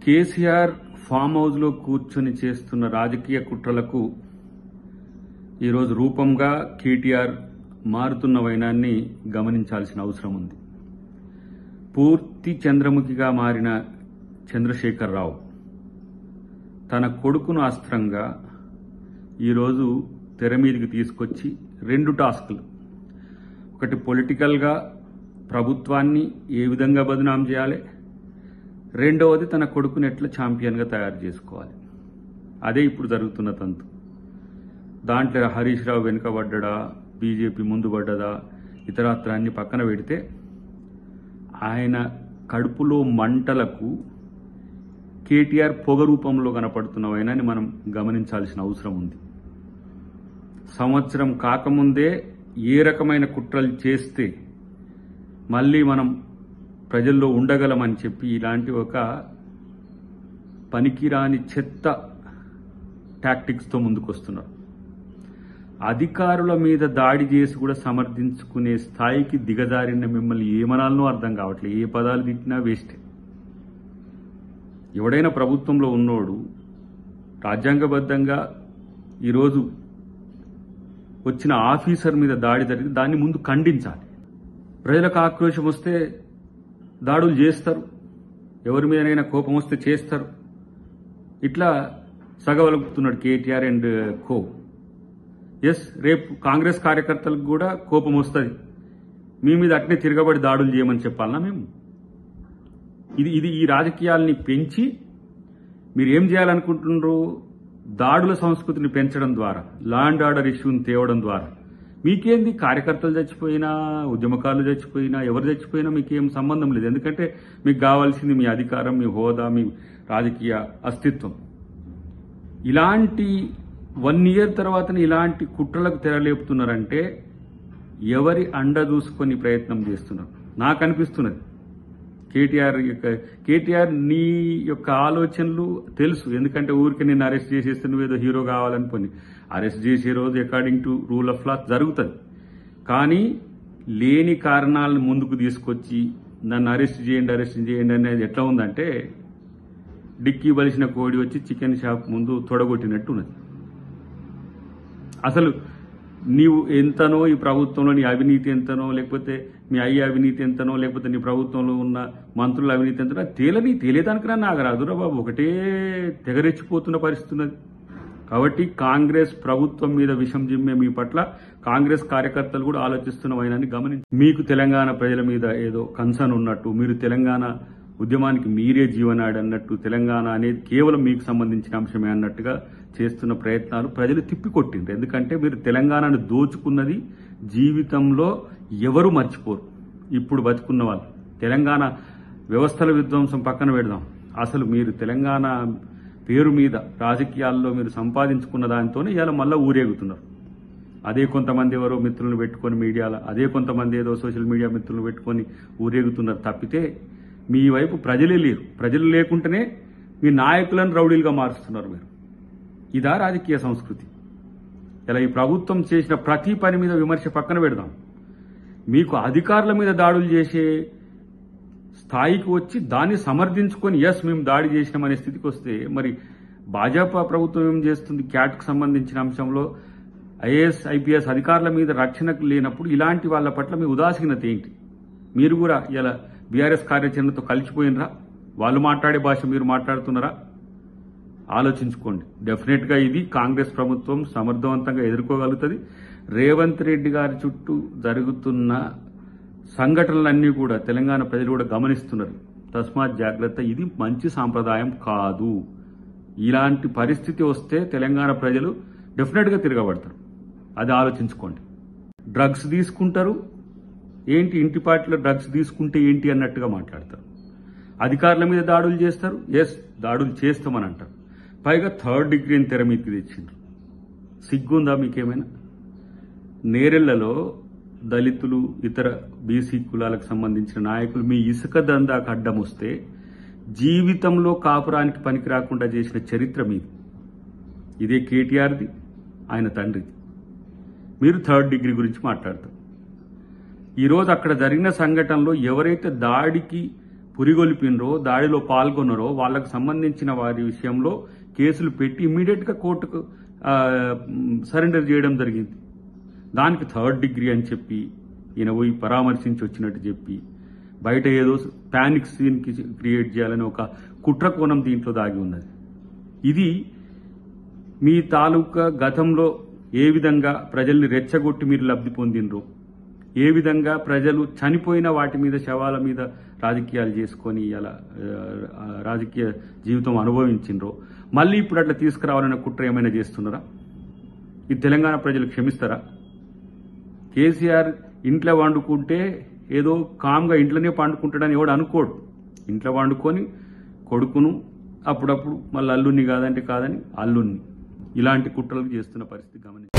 KCR form హౌస్లో కూర్చొని చేస్తున్న రాజకీయ కుట్రలకు ఈరోజు రూపంగా కేటీఆర్ మారుతున్న వైనాన్ని గమనించాల్సిన అవసరం ఉంది పూర్తి చంద్రముఖిగా మారిన చంద్రశేఖరరావు తన కొడుకును అస్త్రంగా ఈరోజు తెర మీదకి తీసుకొచ్చి రెండు టాస్కులు ఒకటి పొలిటికల్గా ప్రభుత్వాన్ని ఏ విధంగా బదనాం చేయాలి రెండవది తన కొడుకుని ఎట్లా ఛాంపియన్గా తయారు చేసుకోవాలి అదే ఇప్పుడు జరుగుతున్న తంతు దాంట్లో హరీష్ రావు వెనుకబడ్డా బీజేపీ ముందు పడ్డదా ఇతరత్రాన్ని పక్కన పెడితే ఆయన కడుపులో మంటలకు కేటీఆర్ పొగ రూపంలో కనపడుతున్న వైనాన్ని మనం గమనించాల్సిన అవసరం ఉంది సంవత్సరం కాకముందే ఏ రకమైన కుట్రలు చేస్తే మళ్ళీ మనం ప్రజల్లో ఉండగలమని చెప్పి ఇలాంటి ఒక పనికిరాని చెత్త టాక్టిక్స్తో ముందుకొస్తున్నారు అధికారుల మీద దాడి చేసి కూడా సమర్థించుకునే స్థాయికి దిగజారిన మిమ్మల్ని ఏమనాలనో అర్థం కావట్లేదు ఏ పదాలు తిట్టినా వేస్టే ఎవడైనా ప్రభుత్వంలో ఉన్నోడు రాజ్యాంగబద్ధంగా ఈరోజు వచ్చిన ఆఫీసర్ మీద దాడి జరిగి దాన్ని ముందు ఖండించాలి ప్రజలకు ఆక్రోశం వస్తే దాడులు చేస్తారు ఎవరి మీదనైనా కోపం వస్తే చేస్తారు ఇట్లా సగవలుపుతున్నాడు కేటీఆర్ అండ్ కో ఎస్ రేపు కాంగ్రెస్ కార్యకర్తలకు కూడా కోపం వస్తుంది మీ మీద అట్నే తిరగబడి దాడులు చేయమని చెప్పాలనా మేము ఇది ఇది ఈ రాజకీయాల్ని పెంచి మీరు ఏం చేయాలనుకుంటున్నారు దాడుల సంస్కృతిని పెంచడం ద్వారా లా అండ్ ఆర్డర్ ఇష్యూని తేవడం ద్వారా మీకేంది కార్యకర్తలు చచ్చిపోయినా ఉద్యమకారులు చచ్చిపోయినా ఎవరు చచ్చిపోయినా మీకేం సంబంధం లేదు ఎందుకంటే మీకు కావాల్సింది మీ అధికారం మీ హోదా మీ రాజకీయ అస్తిత్వం ఇలాంటి వన్ ఇయర్ తర్వాత ఇలాంటి కుట్రలకు తెరలేపుతున్నారంటే ఎవరి అండ చూసుకొని ప్రయత్నం చేస్తున్నారు నాకు అనిపిస్తున్నది కేటీఆర్ యొక్క కేటీఆర్ నీ యొక్క ఆలోచనలు తెలుసు ఎందుకంటే ఊరికి నేను అరెస్ట్ చేసేస్తే నువ్వేదో హీరో కావాలని పోని అరెస్ట్ చేసే రోజు according to rule of law జరుగుతుంది కానీ లేని కారణాలను ముందుకు తీసుకొచ్చి నన్ను అరెస్ట్ చేయండి అరెస్ట్ చేయండి అనేది ఎట్లా ఉందంటే డిక్కీ బలిసిన కోడి వచ్చి చికెన్ షాప్ ముందు తొడగొట్టినట్టు ఉన్నది అసలు నీవు ఎంతనో ఈ ప్రభుత్వంలో నీ అవినీతి ఎంతనో లేకపోతే మీ అయ్య అవినీతి ఎంతనో లేకపోతే నీ ప్రభుత్వంలో ఉన్న మంత్రుల అవినీతి ఎంతనో తేలని తేలేదానికన్నా నాకు రాదురా బాబు ఒకటే తెగరెచ్చిపోతున్న పరిస్థితి ఉన్నది కాబట్టి కాంగ్రెస్ ప్రభుత్వం మీద విషం జిమ్మే మీ పట్ల కాంగ్రెస్ కార్యకర్తలు కూడా ఆలోచిస్తున్న వైనాన్ని గమనించి మీకు తెలంగాణ ప్రజల మీద ఏదో కన్సర్న్ ఉన్నట్టు మీరు తెలంగాణ ఉద్యమానికి మీరే జీవనాడి అన్నట్టు తెలంగాణ అనేది కేవలం మీకు సంబంధించిన అంశమే అన్నట్టుగా చేస్తున్న ప్రయత్నాలు ప్రజలు తిప్పికొట్టిండ్రు ఎందుకంటే మీరు తెలంగాణను దోచుకున్నది జీవితంలో ఎవరు మర్చిపోరు ఇప్పుడు బతుకున్న వాళ్ళు తెలంగాణ వ్యవస్థల విధ్వంసం పక్కన పెడదాం అసలు మీరు తెలంగాణ పేరు మీద రాజకీయాల్లో మీరు సంపాదించుకున్న దానితోనే ఇవాళ మళ్ళీ ఊరేగుతున్నారు అదే కొంతమంది ఎవరో మిత్రులను పెట్టుకొని మీడియాలో అదే కొంతమంది ఏదో సోషల్ మీడియా మిత్రులను పెట్టుకొని ఊరేగుతున్నారు తప్పితే మీ వైపు ప్రజలే లేరు ప్రజలు లేకుంటేనే మీ నాయకులను రౌడీలుగా మారుస్తున్నారు మీరు ఇదా రాజకీయ సంస్కృతి ఇలా ఈ ప్రభుత్వం చేసిన ప్రతి పని మీద విమర్శ పక్కన పెడదాం మీకు అధికారుల మీద దాడులు చేసే స్థాయికి వచ్చి దాన్ని సమర్థించుకొని ఎస్ మేము దాడి చేసినామనే స్థితికి వస్తే మరి భాజపా ప్రభుత్వం ఏం చేస్తుంది క్యాట్కు సంబంధించిన అంశంలో ఐఏఎస్ ఐపీఎస్ అధికారుల మీద రక్షణకు లేనప్పుడు ఇలాంటి వాళ్ళ పట్ల మీ ఉదాసీనత ఏంటి మీరు కూడా ఇలా బీఆర్ఎస్ కార్యాచరణతో కలిసిపోయినరా వాళ్ళు మాట్లాడే భాష మీరు మాట్లాడుతున్నారా ఆలోచించుకోండి డెఫినెట్ గా ఇది కాంగ్రెస్ ప్రభుత్వం సమర్థవంతంగా ఎదుర్కోగలుగుతుంది రేవంత్ రెడ్డి గారి చుట్టూ జరుగుతున్న సంఘటనలన్నీ కూడా తెలంగాణ ప్రజలు కూడా గమనిస్తున్నారు తస్మాత్ జాగ్రత్త ఇది మంచి సాంప్రదాయం కాదు ఇలాంటి పరిస్థితి వస్తే తెలంగాణ ప్రజలు డెఫినెట్ గా తిరగబడతారు అది ఆలోచించుకోండి డ్రగ్స్ తీసుకుంటారు ఏంటి ఇంటి పార్టీలో డ్రగ్స్ తీసుకుంటే ఏంటి అన్నట్టుగా మాట్లాడతారు అధికారుల మీద దాడులు చేస్తారు ఎస్ దాడులు చేస్తామని అంటారు పైగా థర్డ్ డిగ్రీని తెర మీదకి తెచ్చిండ్రు సిగ్గుందా మీకేమైనా నేరెళ్లలో దళితులు ఇతర బీసీ కులాలకు సంబంధించిన నాయకులు మీ ఇసుక దందాకు అడ్డం వస్తే జీవితంలో కాపురానికి పనికి రాకుండా చేసిన చరిత్ర మీది ఇదే కేటీఆర్ది ఆయన తండ్రిది మీరు థర్డ్ డిగ్రీ గురించి మాట్లాడతారు ఈరోజు అక్కడ జరిగిన సంఘటనలో ఎవరైతే దాడికి పురిగొల్పినరో దాడిలో పాల్గొన్నారో వాళ్ళకు సంబంధించిన వారి విషయంలో కేసులు పెట్టి ఇమ్మీడియట్ గా కోర్టుకు ఆ, సరెండర్ చేయడం జరిగింది దానికి థర్డ్ డిగ్రీ అని చెప్పి ఈయన పోయి పరామర్శించి వచ్చినట్టు చెప్పి బయట ఏదో పానిక్ సీన్ కి క్రియేట్ చేయాలని ఒక కుట్ర కోణం దీంట్లో దాగి ఉన్నది ఇది మీ తాలూకా గతంలో ఏ విధంగా ప్రజల్ని రెచ్చగొట్టి మీరు లబ్ధి పొందినరు ఏ విధంగా ప్రజలు చనిపోయిన వాటి మీద శవాల మీద రాజకీయాలు చేసుకొని ఇలా రాజకీయ జీవితం అనుభవించినరో మళ్ళీ ఇప్పుడు అట్లా తీసుకురావాలనే కుట్ర ఏమైనా చేస్తున్నారా ఈ తెలంగాణ ప్రజలు క్షమిస్తారా కేసీఆర్ ఇంట్లో వండుకుంటే ఏదో కామ్గా ఇంట్లోనే పండుకుంటాడని ఎవడు అనుకోడు ఇంట్లో వండుకొని కొడుకును అప్పుడప్పుడు మళ్ళీ అల్లుని కాదంటే కాదని అల్లుని ఇలాంటి కుట్రలు చేస్తున్న పరిస్థితి గమనించారు